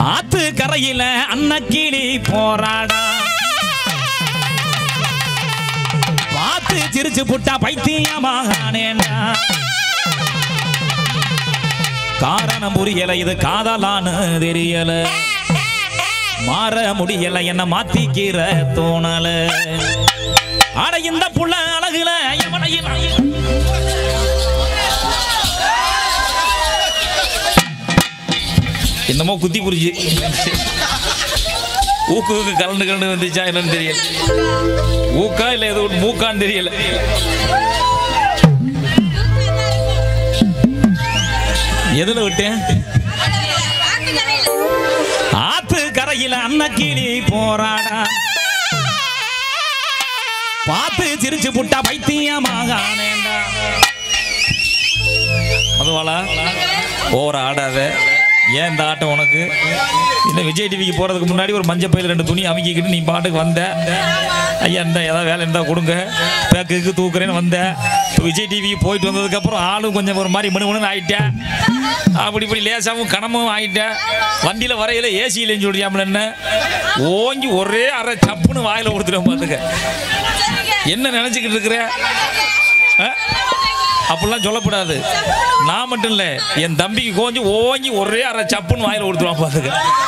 ஆத்து கரையில அன்னக்கிளி போராடா பார்த்து சிரிச்சு புட்டா பைத்தியமாகானேண்டா காரணம் புரியல இது காதலான்னு தெரியல மாற முடியல என்ன மாத்திக்கிற தோணல அட இந்த புள்ள அழகுல எவனையும் என்னமோ குத்தி புரிஞ்சு ஊக்கு ஊக்கு கலந்து கலந்து வந்துச்சா என்னன்னு தெரியல ஊக்கா இல்ல ஏதோ ஒரு மூக்கான்னு தெரியல எதுல விட்டேன் ஆத்து கரையில அன்னக்கிளி போராடா பார்த்து சிரிச்சு புட்டா பைத்தியமாகானேண்டா மதுவாளா ஓர ஆடாத ஏன் இந்த ஆட்டம் உனக்கு இந்த விஜய் டிவிக்கு போறதுக்கு முன்னாடி ஒரு மஞ்சள் பையில ரெண்டு துணி அமைக்கிக்கிட்டு நீ பாட்டுக்கு வந்த ஐயா இந்த ஏதாவது வேலை இருந்தா கொடுங்க பேக்குக்கு தூக்குறேன்னு வந்த இப்ப விஜய் டிவிக்கு போயிட்டு வந்ததுக்கு அப்புறம் ஆளும் கொஞ்சம் ஒரு மாதிரி மணு ஆயிட்டேன் அப்படி இப்படி லேசாவும் கனமும் ஆயிட்டேன் வண்டியில வரையில ஏசி இல்லைன்னு சொல்றியாமல் என்ன ஓங்கி ஒரே அரை சப்புன்னு வாயில கொடுத்துருவோம் பார்த்துக்க என்ன நினைச்சுக்கிட்டு இருக்கிற ஆ? அப்படிலாம் சொல்லக்கூடாது நான் மட்டும் இல்லை என் தம்பிக்கு கொஞ்சம் ஓங்கி ஒரே அரை சப்புன்னு வாயில கொடுத்துருவான் பார்த்துக்க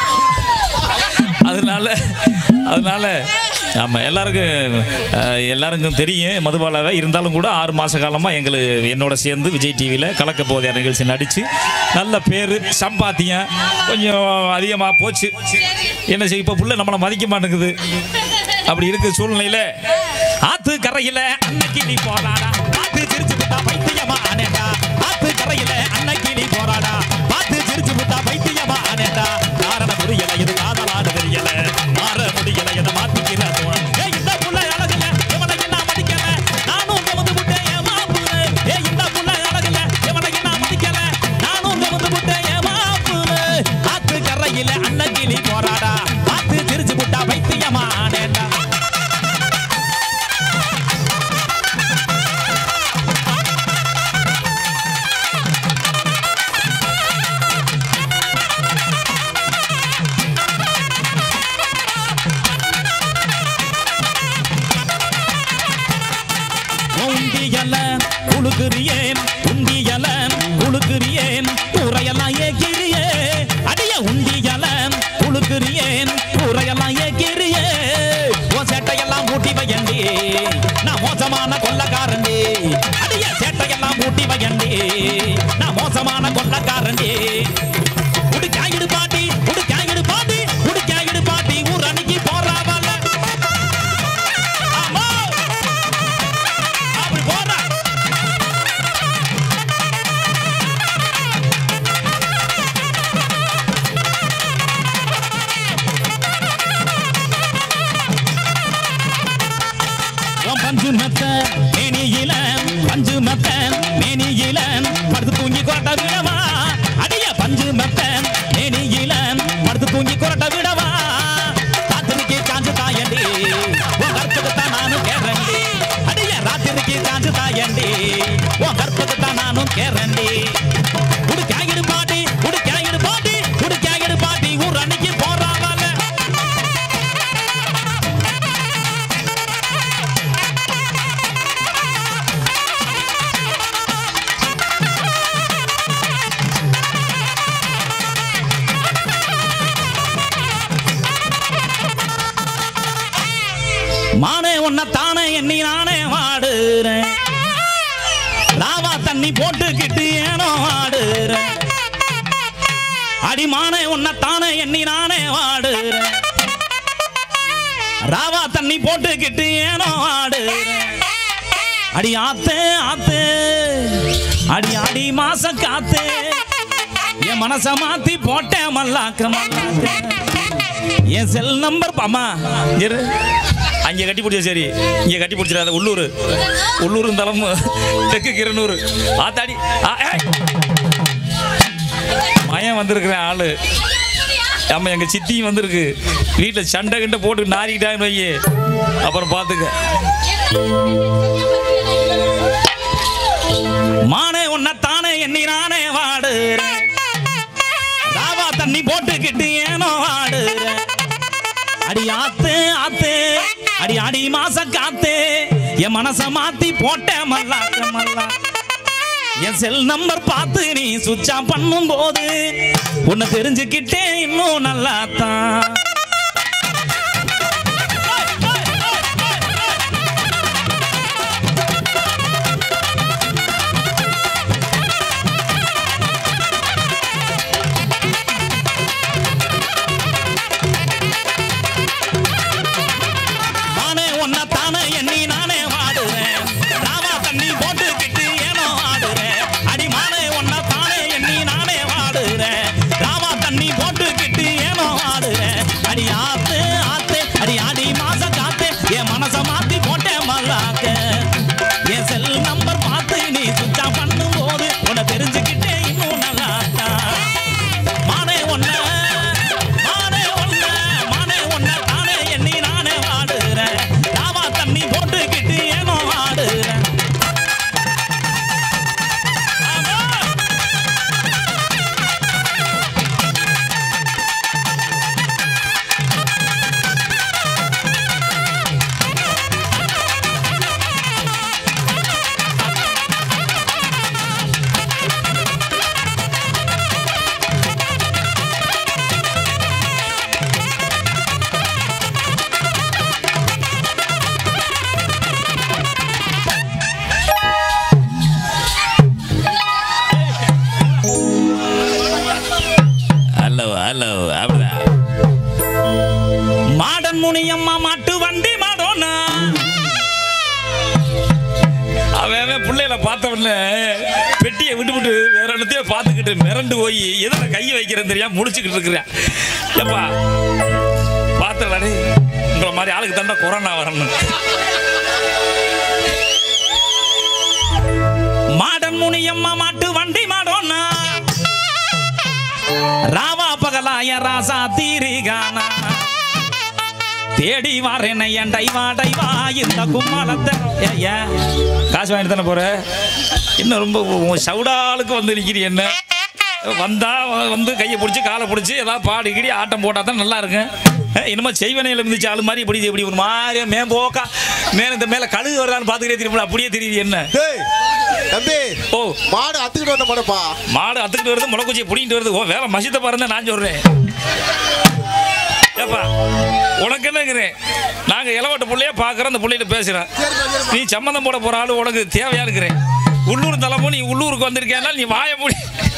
அதனால அதனால ஆமாம் எல்லாருக்கும் அஹ், எல்லாருக்கும் தெரியும் மதுபாலாவை இருந்தாலும் கூட ஆறு மாத காலமாக எங்களுக்கு என்னோட சேர்ந்து விஜய் டிவியில் கலக்க போதைய நிகழ்ச்சி நடித்து நல்ல பேர் சம்பாத்தியம் கொஞ்சம் அதிகமாக போச்சு என்ன செய்ய இப்போ புள்ள நம்மளை மதிக்க மாட்டேங்குது அப்படி இருக்க சூழ்நிலையில ஆத்து கரையில அன்னக்கிளி போராடா பார்த்து சிரிச்சு விட்டா பைத்தியமா ஆனேடா ஆத்து கரையில அன்னக்கிளி போராடா பார்த்து சிரிச்சு விட்டா பைத்தியமா ஆனேடா காரணம் புரியல இது காதலான தெரியல மாற முடியல என மாத்திக்கிற தோணல். ஏய், இந்த புள்ள அழகுல இவனை என்ன மதிக்கல நானும் கமுந்து விட்டேன் என் மாப்புல ஏய் இந்த புள்ள அழகுல இவனை என்ன மதிக்கல நானும் கமுந்து விட்டேன் என் மாப்புல ஆத்து கரையில அன்னக்கிளி போராடா பார்த்து சிரிச்சு விட்டா பைத்தியமா ஆனேடா உண்டியல குளுக்குறியேன் உண்டியல குளுக்குறியேன் உரையெல்லாம் ஏக்கிறியே அடிய உண்டியல குளுக்குறியேன் உரையெல்லாம் ஏக்கிறியே உன் சேட்டையெல்லாம் மூட்டி வையண்டி நான் மோசமான கொள்ளக்காரண்டி அடிய சேட்டையெல்லாம் மூட்டி வையண்டி நான் மோசமான கொள்ளக்காரண்டி உடுக்காயிடு பாட்டி உடுக்காயிடு பாட்டி உடுக்காயிடு பாட்டி ஊர் அன்னைக்கு போறாவல்ல ஆமா அப்படி போறா உன் பஞ்சு மெத்த மேனியில பஞ்சு மெத்த மேனியில படுத்து தூங்கி கொரட்ட விடவா அடிய பஞ்சு மெத்த மேனியில படுத்து தூங்கி கொரட்ட விடவா ராத்திரிக்கு காஞ்சு தாயண்டி உன் கற்பகத்தான் நானும் கேரண்டி அடிய ராத்திரிக்கு காஞ்சு தாயண்டி உன் கற்பகத்தான் நானும் கேரண்டி உடுக்காயிடு பாட்டி உடுக்காயிடு பாட்டி உடுக்காயிடு பாட்டி ஊர் அன்னைக்கு போறாவால மானே உன்னை தானே எண்ணி நானே வாடுறேன் லாவா தண்ணி போட்டுக்கிட்டு ஏனோ வாடுறேன் அடிமானே உன்னை தானே எண்ணி நானே வாடுறேன் ராவா தண்ணி போட்டுக்கிட்டு ஏனோ வாடுறேன் அடி ஆத்தே ஆத்தே அடி அடி மாச காத்தே என் மனச மாத்தி போட்டேன் மல்லாக்க மல்லாக்க என் செல் நம்பர் அம்மா இரு அங்கே கட்டி பிடிச்ச சரி இங்கே கட்டி பிடிச்சிடாத உள்ளூர் உள்ளூர் இருந்தாலும் தெற்கு கிரனூர் ஆத்தாடி ஆ, ஏய். மயம் வந்திருக்கிறேன் ஆளு ஆமா எங்க சித்தியும் வந்திருக்கு வீட்டில் சண்டை கிண்டை போட்டு நாரிக்கிட்டாங்கன்னு வையே அப்புறம் பார்த்துக்க மானே உன்னை தானே எண்ணி நானே வாடுறேன் ராவா தண்ணி போட்டுக்கிட்டு ஏனோ ஆடுற அடி ஆத்து ஆத்து அடி அடி மாச காத்து என் மனச மாத்தி போட்ட மல்லாக்க மல்லா என் செல் நம்பர் பார்த்து நீ சுவிட்ச் ஆஃப் பண்ணும் போது உன்னை தெரிஞ்சுக்கிட்டே இன்னும் நல்லா தான் நானே உன்னை தானே எண்ணி நானே வாடுறேன் ராவா தண்ணி போட்டுக்கிட்டு ஏனோ ஆடுறேன் அடி மானே உன்னை தானே எண்ணி நானே வாடுறேன் ராவா தண்ணி போட்டுக்கிட்டு ஏனோ ஆடுறேன் அடி ஆத்து ஆத்து அடி அடி மாச காத்து என் மனச மாத்தி போட்டேன் மல்லாக்க என் செல் நம்பர் பார்த்து நீ சுத்தா பண்ணும் போது உன்னை தெரிஞ்சுக்கிட்டே இன்னும் நல்லா மானே ஒன்ன மானே ஒன்ன மானே ஒன்ன தானே எண்ணி நானே வாடுறேன் ராவா தண்ணி போட்டுக்கிட்டு ஏனோ ஆடுறேன் ஆமா. ஹலோ ஹலோ அப்படிதான் மாடன் முனியம்மா மாட்டு வண்டி மாடோனா அவன் அவன் பிள்ளைகளை பார்த்த உடனே பெட்டியை விட்டு விட்டு வேற இடத்தையே பார்த்துக்கிட்டு மிரண்டு போய் எதில் கையை வைக்கிறேன்னு தெரியாம முடிச்சுக்கிட்டு இருக்கிறேன் ஏப்பா பார்த்துடே உங்களை மாதிரி ஆளுக்கு தண்டா கொரோனா வரணும் மாடன் முனியம்மா மாட்டு வண்டி மாடோனா ராவா பகலாய ராசா தீரிகானா தேடி வாரேன் என் டைவா டைவா இந்த கும்மாளத்தை ஏய்யா, காசு வாங்கிட்டு தானே போற இன்னும் ரொம்ப உன் சவுடாளுக்கு வந்து நிற்கிறீ என்ன வந்தா வந்து கையை பிடிச்சி காலை பிடிச்சி ஏதாவது பாடி கிடி ஆட்டம் போட்டால் தான் நல்லா இருக்கும் அஹ், என்னமோ செய்வனையில் இருந்துச்சு ஆளு மாதிரி இப்படி இப்படி ஒரு மாதிரி மே போக்கா மேலே இந்த மேலே கழுகு வருதான்னு பார்த்துக்கிட்டே திரும்ப அப்படியே தெரியுது என்ன டேய் தம்பி ஓ மாடு அத்துக்கிட்டு வந்த மாடப்பா மாடு அத்துக்கிட்டு வருது முளைக்குச்சியை பிடிங்கிட்டு வருது ஓ வேலை மசித்த பாருங்க நான் சொல்றேன் ஏப்பா உனக்கு என்னங்கிறேன் நாங்க இளவட்ட பிள்ளைய பார்க்குறோம் அந்த பிள்ளைகிட்ட பேசுறேன் நீ சம்மந்தம் போட போற ஆளு உனக்கு தேவையா இருக்கிறேன் உள்ளூர் தலைமோ நீ உள்ளூருக்கு வந்திருக்கேன்னா நீ வாய மூடி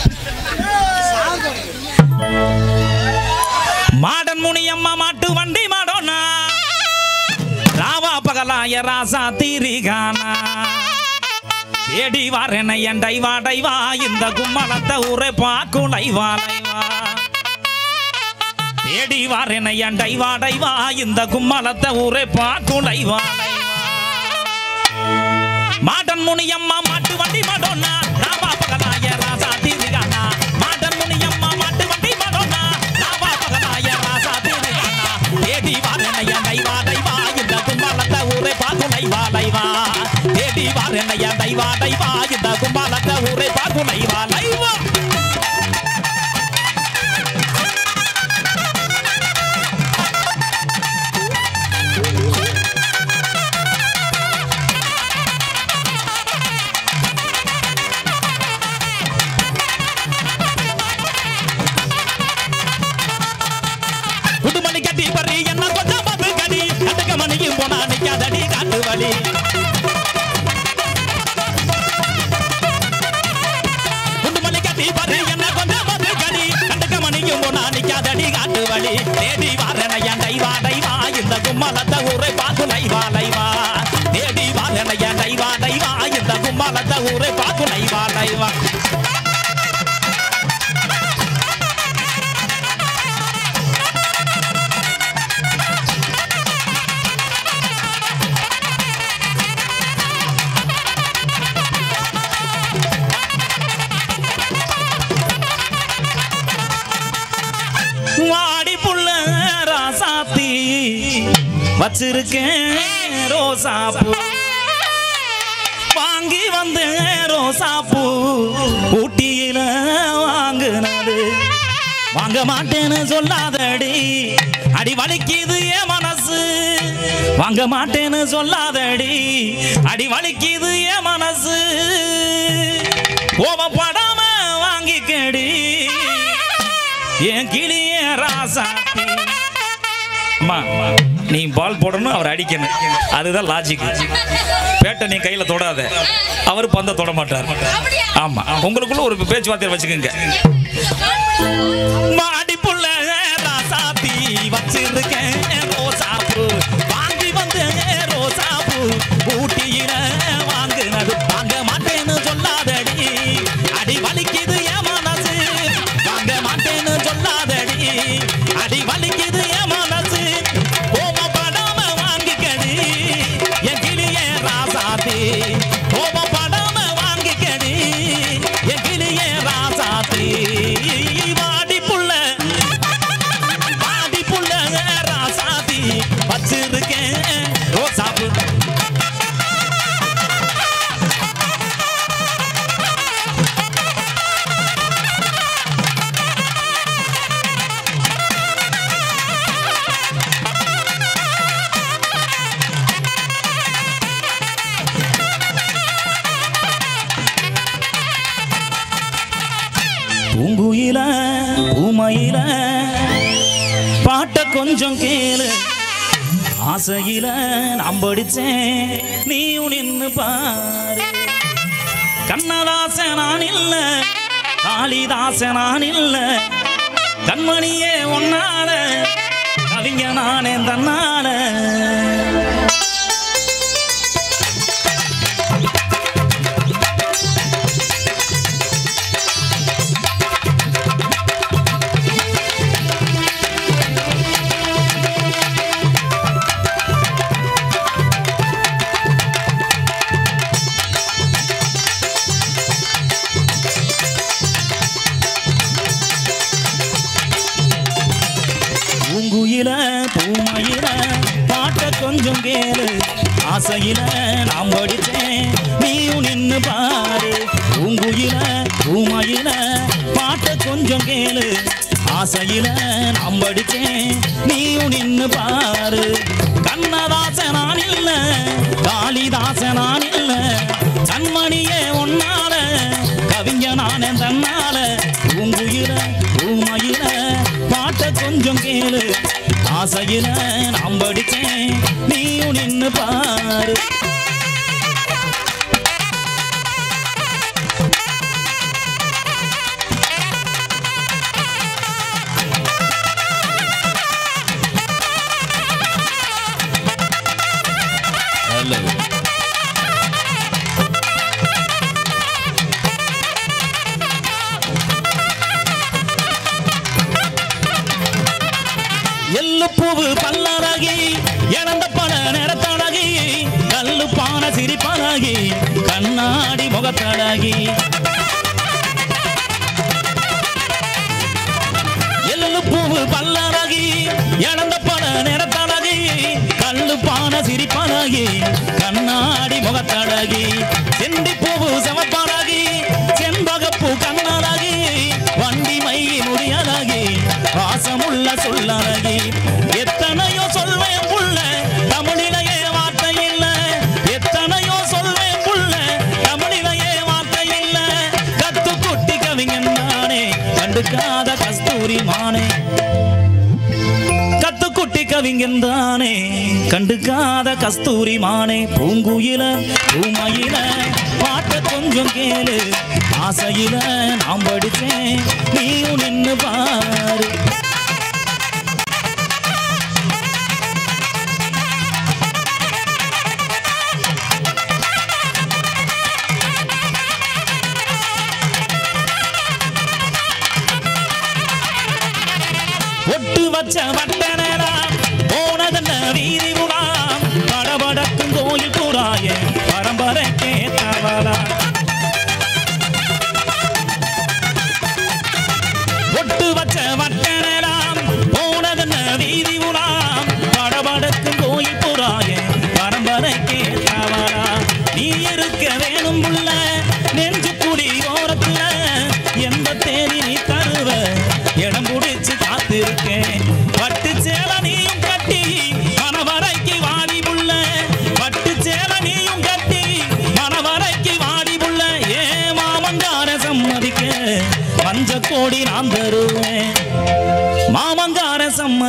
மாடன் முனியம்மா மாட்டு வண்டி மாடோனா ராவா பகலாய ராசா தீரிகானா தேடி வாரேன என் டைவா டைவா இந்த கும்மலத்தை ஊரே பாக்குலை வாழைவா தேடி வாரேன என் டைவா டைவா இந்த கும்மலத்தை ஊரே பாக்குலை வாழைவா மாடன் முனியம்மா மாட்டு வண்டி மாடோனா ராவா பகலாய ராசா தீரிகானா மாடன் முனியம்மா மாட்டு வண்டி மாடோனா ராவா பகலாய ராசா தீரிகானா தேடி வாரேன என் டைவா டைவா இந்த கும்மலத்தை ஊரே பாக்குலை வாழைவா தேடி வாரேன என் டைவா டைவா இந்த கும்மலத்தை ஊரே பாக்குலை வாழைவா குடுமணி கட்டி பறி என்ன கொஞ்சம் பத்து கடி கட்டுக்க மணியும் போனா நிக்காதடி காட்டு வலி குண்டுமணி கட்டி பறி என்ன கொஞ்சம் பத்து கடி கட்டுக்க மணியும் போனா நிக்காதடி காட்டு வலி தேடி வாரன என் டைவா டைவா இந்த கும்மலத்தை ஊரை பார்த்து லைவா லைவா தேடி வாரன என் டைவா டைவா இந்த கும்மலத்தை ஊரை பார்த்து லைவா லைவா வாடி புள்ள ராசாத்தி வச்சிருக்கேன் ரோசாப்பூ வாங்கி வந்த ரோசாப்பூ ஊட்டியில வாங்குனது வாங்க மாட்டேன்னு சொல்லாதடி அடி வலிக்குது என் மனசு வாங்க மாட்டேன்னு சொல்லாதடி அடி வலிக்குது என் மனசு கோபப்படாம வாங்கிக்கடி என் கிளிய ராசாத்தி அம்மா நீ பால் போடணும் அவர் அடிக்கணும் அதுதான் லாஜிக் பேட்டை நீ கையில தொடாத அவர் பந்த தொட மாட்டார் ஆமா உங்களுக்குள்ள ஒரு பேச்சுவார்த்தை வச்சுக்கோங்க மாடி புள்ள ராசாத்தி வச்சிருக்கேன் ரோசாப்பூ வாங்கி வந்து ரோசாப்பூ ஊட்டியில வாங்குனது வாங்க மாட்டேன்னு சொல்லாதடி அடி வலிக்குது என் மனசு வாங்க மாட்டேன்னு சொல்லாதடி அடி வலிக்குது என் மனசு கோபப்படாம வாங்கிக்கடி என் கிளிய ராசாத்தி கோபப்படாம வாங்கிக்கடி என் கிளிய ராசாத்தி வாடி புள்ள வாடி புள்ள ராசாத்தி வச்சிருக்கேன் ரோசாப்பு பூங்குயில பூமையில பாட்ட கொஞ்சம் கேளு ஆசையில நான் படிச்சேன் நீயும் நின்னு பாரு கண்ணதாசன் நான் இல்ல காளிதாசன் நான் இல்ல கண்மணியே ஒன்னால கவிஞ நானே தன்னால பூங்குயில பூமையில பாட்ட கொஞ்சம் கேளு ஆசையில நாம் படித்தேன் நீயும் நின்னு பாரு பூங்குயில பூமையில பாட்ட கொஞ்சம் கேளு ஆசையில நாம் படித்தேன் நீயும் நின்னு பாரு கண்ணதாச நான் இல்ல காளிதாச நான் இல்ல கண்மணியே ஒன்னால கவிஞ நானே தன்னால பூங்குயில பூமையில பாட்ட கொஞ்சம் கேளு ஆசையில நாம் படிச்சேன் நீயும் நின்னு பாரு நல்லது எள்ளு பூவு பல்லழகி இழந்த பல நிறத்தழகி கல்லு பான சிரிப்பழகி கண்ணாடி முகத்தழகி எள்ளு பூவு பல்லழகி இழந்த பல நிறத்தழகி கல்லு பான சிரிப்பழகி கண்ணாடி முகத்தழகி செண்டி பூவு செவப்பழகி செண்பகப்பூ கண்ணழகி வண்டி மையி முடியழகி வாசமுள்ள சொல்லழகி எத்தனையோ சொல்வேன் புள்ள தமிழிலேயே வார்த்தை இல்ல எத்தனையோ சொல்வேன் புள்ள தமிழிலேயே வார்த்தை இல்ல கத்து குட்டி கவிஞன் நானே கண்டுக்காத கஸ்தூரி மானே கத்துக்குட்டி கவிஞன் தானே கண்டுக்காத கஸ்தூரி மானே பூங்குயில பூமையில பாட்ட கொஞ்சம் கேளு ஆசையில நாம் படிச்சேன் நீயும் நின்னு பாரு ஒட்டு வச்ச வட்டனரா போனதென்ன வீதி உலாம் படபடக்கும் கோயில் கூறாய பரம்பரை கேட்டவரா ஒட்டு வச்ச வட்டனராம் போனதென்ன வீதி உலாம் படபடக்கும் கோயில் புறாய பரம்பரை கேட்டவரா நீ இருக்க வேணும் உள்ள நெஞ்சு குடி ஓரத்துல எந்த தேதி நீ தருவ இடம் பிடிச்ச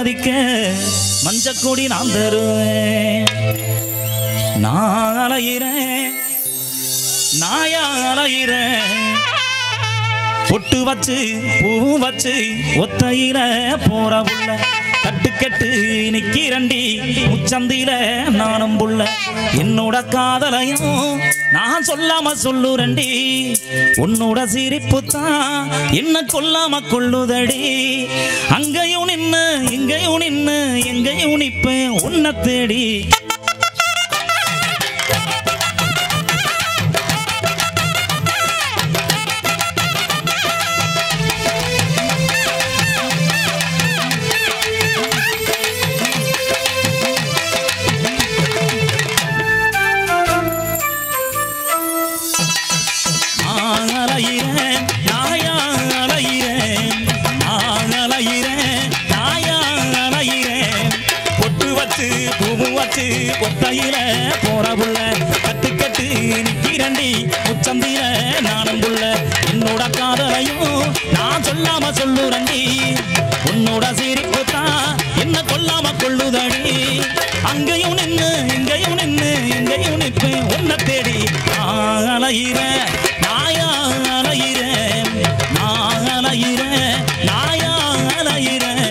மதிக்க மஞ்சக்கொடி நான் தருவேன் நான் அலையிறேன் நாயா அலையிறேன் பொட்டு வச்சு பூவும் வச்சு ஒத்தையில போற புள்ள கட்டுக்கட்டு நிக்கிறண்டி முச்சந்தில நானும் புள்ள என்னோட காதலையும் நான் சொல்லாம சொல்லுறண்டி உன்னோட சிரிப்பு தான் என்ன கொல்லாம கொள்ளுதடி அங்கேயும் நின்னு இங்கேயும் நின்னு எங்கேயும் நிப்பேன் உன்னை தேடி நான் அலையிறேன் நாயா அலையிறேன் நான் அலையிறேன் நாயா அலையிறேன் பொட்டு வச்சு பூவு வச்சு கொத்தையில போற புள்ள கட்டு கட்டு நிக்கிறண்டி முச்சந்தில நானும் புள்ள என்னோட காதலையும் நான் சொல்லாம சொல்லுறண்டி உன்னோட சிரிப்பு தான் என்ன கொல்லாம கொள்ளுதடி அங்கேயும் நின்னு இங்கேயும் நின்னு எங்கேயும் நிப்பேன் உன்னை தேடி நான் அலையிறேன் நாயா அலையிறேன் நான் அலையிறேன் நாயா அலையிறேன்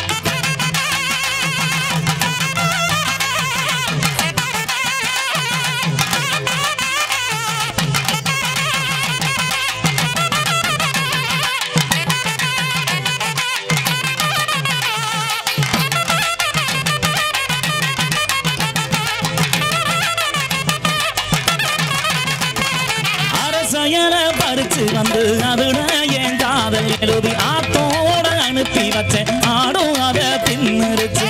அரசையர பறிச்சு வந்து அதுட என் காதல் எழுதி ஆத்தோட அனுப்பி வச்சேன் ஆடும் அதை தின்னுருச்சு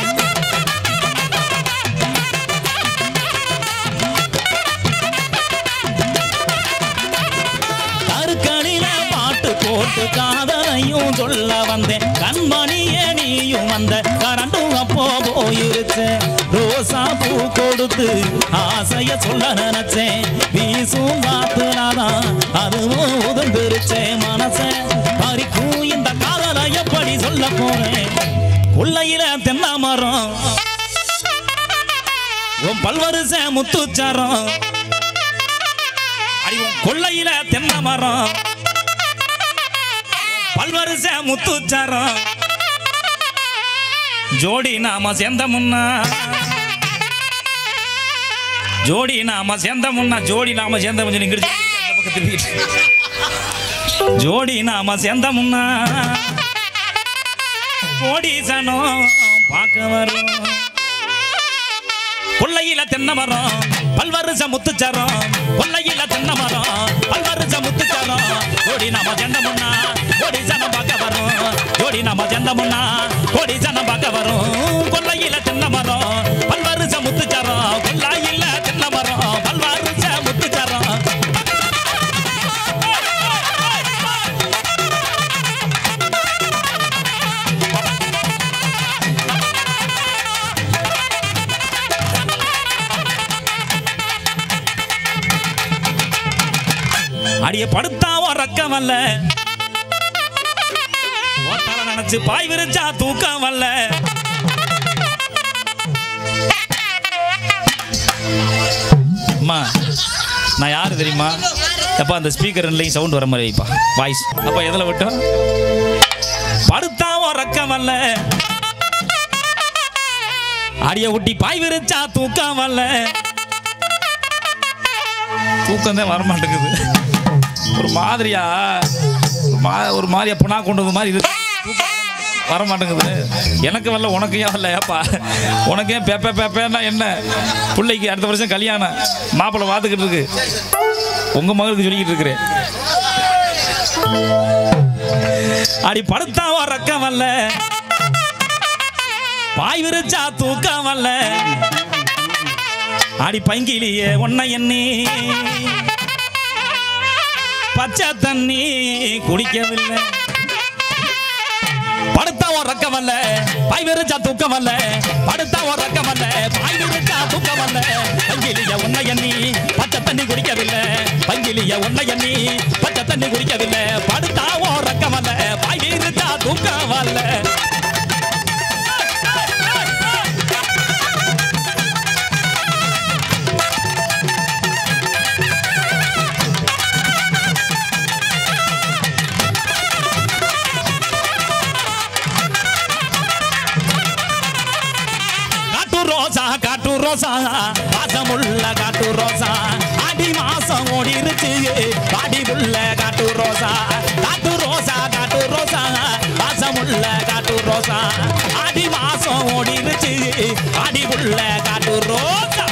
கருக்களில பாட்டு போட்டு காதலையும் சொல்ல வந்தேன் கண்மணியே நீயும் வந்த கரண்டும் அப்போ போயிருச்சு ரோசா பூ கொடுத்து ஆசைய சொல்ல நினைச்சேன் வீசும் காத்துலாதான் அதுவும் உதந்துருச்சே மனச பறிக்கும் இந்த காதலை எப்படி சொல்ல போறேன் கொள்ளையில தென்னை மரம் உன் பல்வரிசை முத்துச்சாரம் அடி உன் கொள்ளையில தென்னை மரம் பல்வரிச முத்துச்சாரம் ஜோடி நாம சேர்ந்த முன்னா ஜோடி நாம சேர்ந்த முன்னா ஜோடி நாம சேர்ந்த முன்னா இங்கிட்டு அந்த பக்கம் திரும்பிட்டு ஜோடி நாம சேர்ந்த முன்னா கோடீசனம் பார்க்க வரும் கொள்ளையில தென்னை மரம் பல்வருஷ முத்துச்சரம் கொள்ளையில தென்னை மரம் பல்வருஷ முத்துச்சரம் கோடி நாம ஜெந்த முன்னா கோடி ஜனம் பார்க்க வரும் கோடி நாம ஜெந்த முன்னா கோடி ஜனம் பார்க்க வரும் கொள்ளையில தென்னை மரம் பல்வருஷ முத்துச்சரம் கொள்ளையில தென்னை மரம் பல்வருஷ முத்துச்சரம் அடிய படுத்தாவோ ரக்கம் அல்ல ஓட்டால நினைச்சு பாய் விரிச்சா தூக்கம் வரல அம்மா நான் யாரு தெரியுமா அப்பா அந்த ஸ்பீக்கர் ரெண்டுலையும் சவுண்ட் வர மாதிரி வைப்பா வாய்ஸ் அப்பா எதில் விட்டோம் படுத்தாவோ ரக்கம் அல்ல அடிய ஊட்டி பாய் விரிச்சா தூக்கம் வரல தூக்கம் தான் வரமாட்டேங்குது ஒரு மாதிரியா ஒரு மா ஒரு மாதிரியா புனா கொண்டு வந்த மாதிரி இது வர மாட்டேங்குது எனக்கு வரல உனக்கு ஏன் வரல ஏப்பா உனக்கு ஏன் பேப்ப பேப்பேன்னா என்ன பிள்ளைக்கு அடுத்த வருஷம் கல்யாணம் மாப்பிள்ளை பார்த்துக்கிட்டு இருக்கு உங்க மகளுக்கு சொல்லிக்கிட்டு இருக்கிறேன் அடி படுத்தாவா ரக்கம் வரல பாய் விரிச்சா தூக்கம் வரல அடி பங்கிலியே ஒன்ன எண்ணி பச்சை தண்ணி குடிக்கவில்லை படுத்தா ஒரு ரக்கம் அல்ல பாய் விரிச்சா தூக்கம் அல்ல படுத்தா ஒரு ரக்கம் அல்ல பாய் விரிச்சா தூக்கம் அல்ல பங்கிலிய உன்னை எண்ணி பச்சை தண்ணி குடிக்கவில்லை பங்கிலிய உன்னை எண்ணி பச்சை தண்ணி குடிக்கவில்லை படுத்தா ஒரு ரக்கம் அல்ல பாய் விரிச்சா தூக்கம் அல்ல ரோசா வாசமுள்ள காட்டு ரோசா அடி மாசம் ஓடிருச்சு பாடி உள்ள காட்டு ரோசா காட்டு ரோசா காட்டு ரோசா வாசமுள்ள காட்டு ரோசா அடி மாசம் ஓடிருச்சு பாடி உள்ள காட்டு ரோசா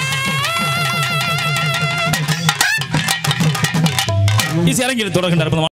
இசை அரங்கில் தொடர்கின்ற அற்புதமான